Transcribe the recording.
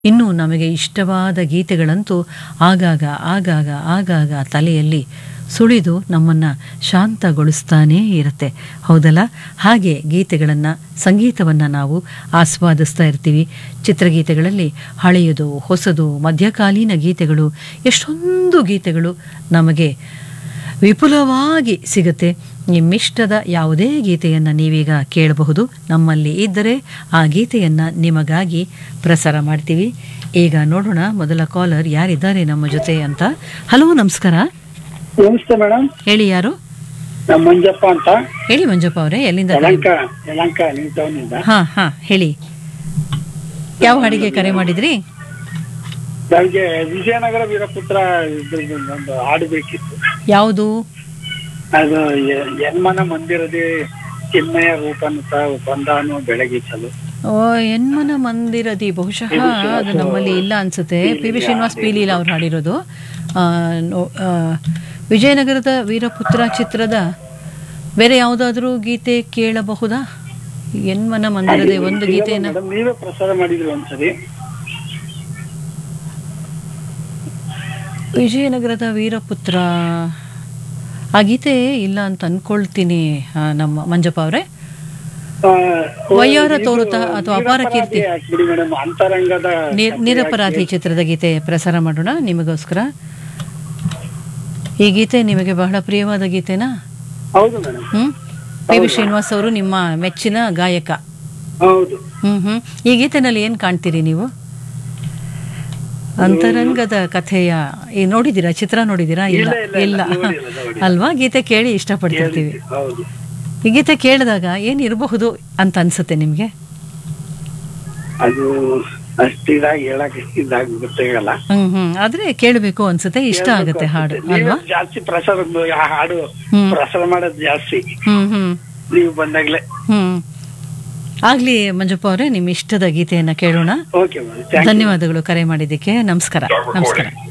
ಇನ್ನು ನಮಗೆ ಇಷ್ಟವಾದ ಗೀತೆಗಳಂತೂ ಆಗಾಗ ಆಗಾಗ ಆಗಾಗ ತಲೆಯಲ್ಲಿ ಸುಳಿದು ನಮ್ಮನ್ನು ಶಾಂತಗೊಳಿಸ್ತಾನೇ ಇರುತ್ತೆ ಹೌದಲ್ಲ ಹಾಗೆ ಗೀತೆಗಳನ್ನು ಸಂಗೀತವನ್ನು ನಾವು ಆಸ್ವಾದಿಸ್ತಾ ಇರ್ತೀವಿ ಚಿತ್ರಗೀತೆಗಳಲ್ಲಿ ಹಳೆಯದು ಹೊಸದು ಮಧ್ಯಕಾಲೀನ ಗೀತೆಗಳು ಎಷ್ಟೊಂದು ಗೀತೆಗಳು ನಮಗೆ ವಿಪುಲವಾಗಿ ಸಿಗುತ್ತೆ ನಿಮ್ಮಿಷ್ಟದ ಯಾವುದೇ ಗೀತೆಯನ್ನು ನೀವೀಗ ಕೇಳಬಹುದು ನಮ್ಮಲ್ಲಿ ಇದ್ದರೆ ಆ ಗೀತೆಯನ್ನು ನಿಮಗಾಗಿ ಪ್ರಸಾರ ಮಾಡ್ತೀವಿ ಈಗ ನೋಡೋಣ ಮೊದಲ ಕಾಲರ್ ಯಾರಿದ್ದಾರೆ ನಮ್ಮ ಜೊತೆ ಅಂತ ಹಲೋ ನಮಸ್ಕಾರ ನಮಸ್ತೆ ಮೇಡಮ್ ಹೇಳಿ ಯಾರು ನಮ್ಮ ಮಂಜಪ್ಪ ಅಂತ ಹೇಳಿ ಮಂಜಪ್ಪ ಅವರೇ ಎಲ್ಲಿಂದ ಯಲಂಕ ಯಲಂಕ ನ್ಯೂ ಟೌನ್ ಇಂದ ಹಾ ಹಾ ಹೇಳಿ ಯಾವ ಹಾಡಿಗೆ ಕರೆ ಮಾಡಿದ್ರಿ ನನಗೆ ವಿಜಯನಗರ ವೀರಪುತ್ರ ಇದ್ರದ್ದು ಒಂದು ಹಾಡು ಬೇಕಿತ್ತು ಯಾವುದು ಅದು ಯ- ಯನ್ಮನ ಮಂದಿರದಿ ಚಿನ್ಮಯ ರೂಪನುತ ಬಂದಾನು ಬೆಳಗಿಸಲು ಓ ಎನ್ಮನ ಮಂದಿರದಿ ಬಹುಶಃ ಅದು ನಮ್ಮಲ್ಲಿ ಇಲ್ಲ ಅನ್ಸುತ್ತೆ ಪಿ ವಿ ಶ್ರೀನಿವಾಸ್ ಪೀಲೀಲ ಅವ್ರು ಹಾಡಿರೋದು ಆ, ನೋ- ಆ, ವಿಜಯನಗರದ ವೀರಪುತ್ರ ಚಿತ್ರದ ಬೇರೆ ಯಾವುದಾದ್ರೂ ಗೀತೆ ಕೇಳಬಹುದಾ ಎನ್ಮನ ಮಂದಿರದೆ ಒಂದು ಗೀತೆಯನ್ನ ಮೇಡಮ್ ನೀವೇ ಪ್ರಸಾರ ಮಾಡಿದ್ರಿ ಒಂದ್ಸರಿ ವಿಜಯನಗರದ ವೀರಪುತ್ರ ಆ ಗೀತೆ ಇಲ್ಲ ಅಂತ ಅನ್ಕೊಳ್ತೀನಿ ಆ, ನಮ್ಮ ಮಂಜಪ್ಪ ಅವರೇ ಆ, ವಯ್ಯಾರ ಇದು ತೋರುತ್ತಾ ಅಥವಾ ಅಪಾರ ನಿರಪರಾಧಿ ಕೀರ್ತಿ? ಹಾಕ್ಬಿಡಿ ಮೇಡಮ್ ಅಂತರಂಗದ ನಿರ್- ನಿರಪರಾಧಿ ಚಿತ್ರದ ಗೀತೆ ಪ್ರಸಾರ ಮಾಡೋಣ ನಿಮಗೋಸ್ಕರ ಈ ಗೀತೆ ನಿಮಗೆ ಬಹಳ ಪ್ರಿಯವಾದ ಗೀತೆನಾ ಹೌದು ಮೇಡಮ್ ಹ್ಮ್ ಪಿ ವಿ ಶ್ರೀನಿವಾಸ್ ಅವರು ನಿಮ್ಮ ಮೆಚ್ಚಿನ ಗಾಯಕ ಹೌದು ಹ್ಮ್ ಹ್ಮ್ ಈ ಗೀತೆನಲ್ಲಿ ಏನ್ ಕಾಣ್ತೀರಿ ನೀವು ಅಂತರಂಗದ ಕಥೆಯ ಈ ನೋಡಿದ್ದೀರಾ ಚಿತ್ರ ನೋಡಿದ್ದೀರಾ ಇಲ್ಲ ಇಲ್ಲ, ಇಲ್ಲ, ಇಲ್ಲ ನೋಡಿಲ್ಲ, ನೋಡಿಲ್ಲ. ಅಲ್ವಾ ಗೀತೆ ಕೇಳಿ ಇಷ್ಟಪಡ್ತಿರ್ತೀವಿ ಹೌದು ಈ ಗೀತೆ ಕೇಳಿದಾಗ ಏನ್ ಇರಬಹುದು ಅಂತ ಅನ್ಸುತ್ತೆ ನಿಮ್ಗೆ ಅದು ಅಷ್ಟಿದಾಗಿ ಹೇಳಕ್ ಇದಾಗ ಗೊತ್ತಾಗಲ್ಲ ಹ್ಮ್ ಹ್ಮ್ ಆದ್ರೆ ಕೇಳಬೇಕು ಅನ್ಸುತ್ತೆ ಇಷ್ಟ ಆಗುತ್ತೆ ಹಾಡು ನೀವೇ ಅಲ್ವಾ ಜಾಸ್ತಿ ಪ್ರಸಾರ ಆ ಹಾಡು ಹ್ಮ್. ಪ್ರಸಾರ ಮಾಡೋದು ಜಾಸ್ತಿ ಹ್ಮ್ ಹ್ಮ್ ನೀವು ಬಂದಾಗ್ಲೇ ಹ್ಮ್ ಆಗ್ಲಿ ಮಂಜಪ್ಪ ಅವರೇ ನಿಮ್ಮ ಇಷ್ಟದ ಗೀತೆಯನ್ನ ಕೇಳೋಣ ಓಕೆ ಮೇಡಮ್ ಧನ್ಯವಾದಗಳು ಕರೆ ಮಾಡಿದ್ದಕ್ಕೆ ನಮಸ್ಕಾರ ನಮಸ್ಕಾರ